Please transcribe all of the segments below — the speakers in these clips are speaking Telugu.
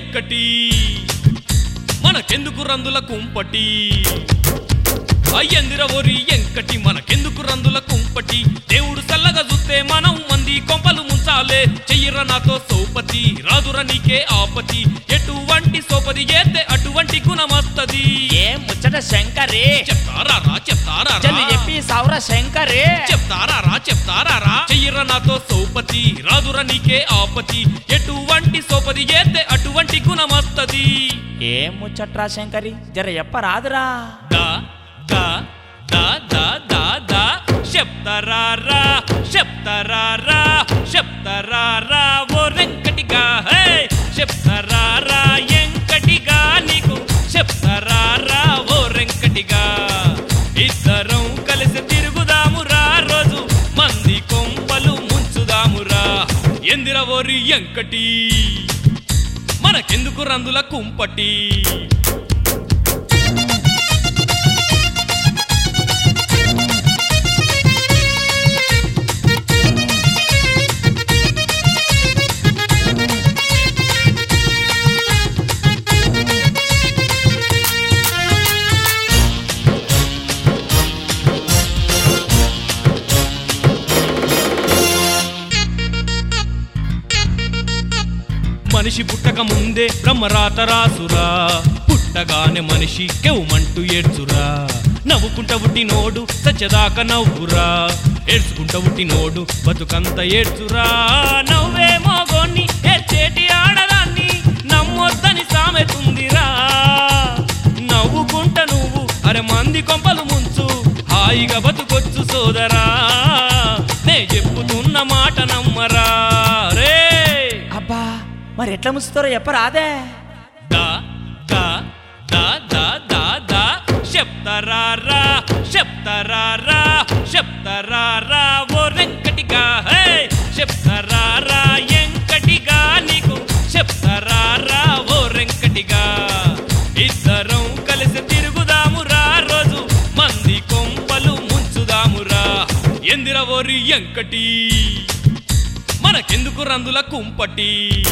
ఎంకటి మనకెందుకు రందుల కుంపటి అయ్యందిర ఒరి ఎంకటి మనకెందుకు రందుల కుంపటి దేవుడు చల్లగా చూస్తే మనం మంది కొంపలు ముంచాలే చెయ్యర నాతో సోపతి రాదుర నీకే ఆపతి ఎటువంటి సోపతి చేస్తే అటువంటి గుణమస్తది ఏ ముచ్చట శంకరే చెప్తారా రా చెప్తారా రా? చల్లి చెప్పి సౌర శంకరే చెప్తారా రా చెప్తారా రా చెయ్యర నాతో సోపతి రాదుర నీకే ఆపతి ఎటువంటి సోపతి చేస్తే అటువంటి గుణమస్తది ఏ ముచ్చట్రా శంకరి జర చెప్పరాదురా దా దా దా దా దా దా చెప్తారా రా చెప్తారా రా చెప్తారా రా ఓ రెంకటిగా హే చెప్తారా రా ఎంకటిగా నీకు చెప్తారా రా ఓ రెంకటిగా ఇద్దరం కలిసి తిరుగుదామురా రోజు మంది కొంపలు ముంచుదామురా ఎందిర ఓరి ఎంకటి మనకెందుకు రందుల కుంపటి మనిషి పుట్టక ముందే బ్రహ్మరాత రాసురా పుట్టగానే మనిషి కెవ్వుమంటూ ఏడ్చురా నవ్వుకుంట నోడు సచ్చదాకా నవ్వురా ఏడ్చుకుంట నోడు బతుకంత ఏడ్చురా నవ్వే మోగోన్ని ఏడ్చేటి ఆడదాన్ని నమ్మొద్దని సామెతుందిరా నవ్వుకుంట నువ్వు అరే మంది కొంపలు ముంచు హాయిగా బతుకొచ్చు సోదరా నే చెప్పుతున్న మాట నమ్మరా రే అబ్బా మరి ఎట్లా ముస్తారో చెప్పరాదే దా దా దా దా దా దా చెప్తారా రా చెప్తారా రా చెప్తారా రా ఓ రెంకటిగా హే చెప్తారా రా ఎంకటిగా నీకు చెప్తారా రా ఓ రెంకటిగా ఇద్దరం కలిసి తిరుగుదామురా రోజు మంది కొంపలు ముంచుదామురా ఎందిర ఓరి ఎంకటి మనకెందుకు రందుల కుంపటి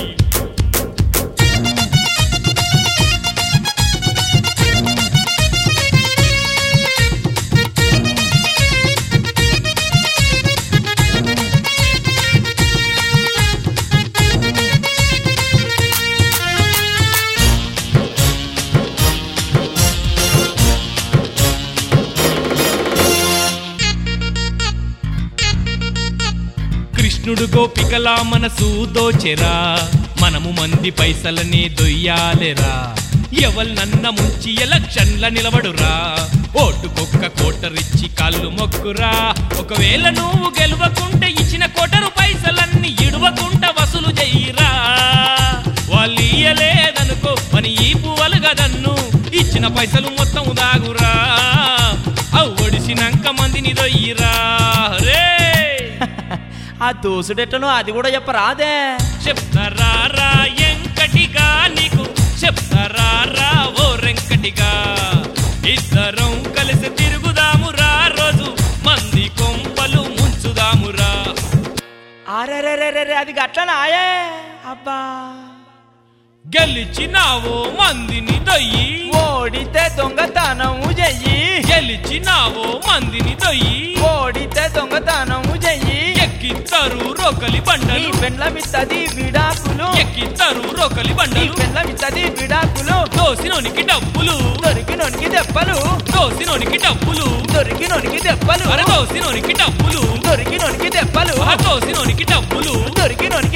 కృష్ణుడు గోపికలా మనసు దోచెరా మనము మంది పైసలనే దొయ్యాలెరా ఎవల్నన్న ముంచి ఎలక్షన్ల నిలబడురా ఓటుకొక్క కోటరిచ్చి కాళ్ళు మొక్కురా ఒకవేళ నువ్వు గెలవకుంటే ఇచ్చిన కోటరు పైసలన్నీ ఇడవకుంట వసూలు చెయ్యిరా వాళ్ళు ఇయ్యలేదనుకో పని ఈ పువ్వలుగదన్ను ఇచ్చిన పైసలు మొత్తం దాగురా అవు ఒడిసినాక మందిని దొయ్యిరా రే ఆ దోసుడెట్లనో అది కూడా చెప్పరాదే చెప్తారా రా ఎంకటిగా నీకు చెప్తారా రా ఓ రెంకటిగా ఇద్దరం కలిసి తిరుగుదామురా రోజు మంది కొంపలు ముంచుదామురా అరెరెరెరెరే అది గట్లనాయే అబ్బా గెలిచినావో మందిని దొయ్యి ఓడితే దొంగతనము చెయ్యి గెలిచినావో మందిని దొయ్యి ఓడితే దొంగతనము చెయ్యి ఎక్కిస్తారు రోకలి నీ బండలు పెండ్లమిత్తది విడాకులు ఎక్కిస్తారు రోకలి నీ బండలు పెండ్లమిత్తది విడాకులు దోసినోనికి డబ్బులు దొరికినోనికి దెబ్బలు దోసినోనికి డబ్బులు దొరికినోనికి దెబ్బలు అరే దోసినోనికి డబ్బులు దొరికినోనికి దెబ్బలు ఆ దోసినోనికి డబ్బులు దొరికినోనికి